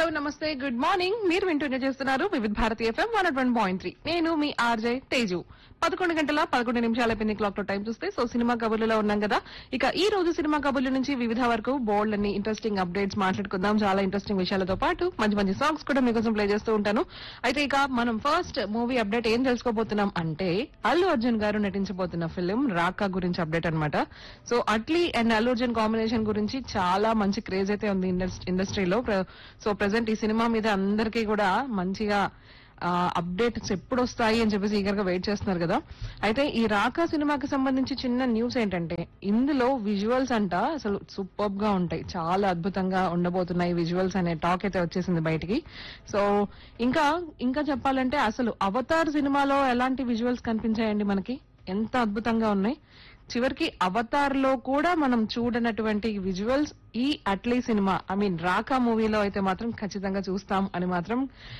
hello నమస్తే good morning మీరు వింటూనే చేస్తున్నారు Vividh Bharati FM one one point three నేను మీ ఆర్జే తేజు పదకొండు గంటల పదకొండు నిమిషాల పిన్ని క్లాక్ లో టైం చూస్తే సో సినిమా కబుర్లలో ఉన్నాం కదా ఇక ఈ రోజు సినిమా కబుర్ల నుంచి వివిధ వరకు బోల్డ్ అన్ని ఇంట్రెస్టింగ్ అప్డేట్స్ మాట్లాడుకుందాం చాలా ఇంట్రెస్టింగ్ విషయాలతో పాటు మంచి మంచి సాంగ్స్ కూడా మీకోసం ప్లే చేస్తూ ఉంటాను అయితే ఇక మనం ఫస్ట్ మూవీ అప్డేట్ ఏం తెలుసుకోబోతున్నాం అంటే అల్లు అర్జున్ గారు నటించబోతున్న ఫిలిం రాకా గురించి అప్డేట్ అన్నమాట so Atlee and Allu Arjun combination గురించి చాలా మంచి క్రేజ్ అయితే ఉంది ఇండస్- ఇండస్ట్రీలో ప్ర- సో ప్రెసెంట్ ఈ సినిమా మీద అందరికీ కూడా మంచిగా అప్డేట్స్ ఎప్పుడు వస్తాయి అని చెప్పేసి ఈగర్ గా వెయిట్ చేస్తున్నారు కదా అయితే ఈ రాకా సినిమాకి సంబంధించి చిన్న న్యూస్ ఏంటంటే ఇందులో విజువల్స్ అంట అసలు సూపర్ గా ఉంటాయి చాలా అద్భుతంగా ఉండబోతున్నాయి విజువల్స్ అనే టాక్ అయితే వచ్చేసింది బయటికి సో ఇంకా ఇంకా చెప్పాలంటే అసలు అవతార్ సినిమాలో ఎలాంటి విజువల్స్ కనిపించాయండి మనకి ఎంత అద్భుతంగా ఉన్నాయి చివరికి అవతార్ లో కూడా మనం చూడనటువంటి విజువల్స్ ఈ Atlee cinema I mean Raka మూవీలో అయితే మాత్రం ఖచ్చితంగా చూస్తాం అని మాత్రం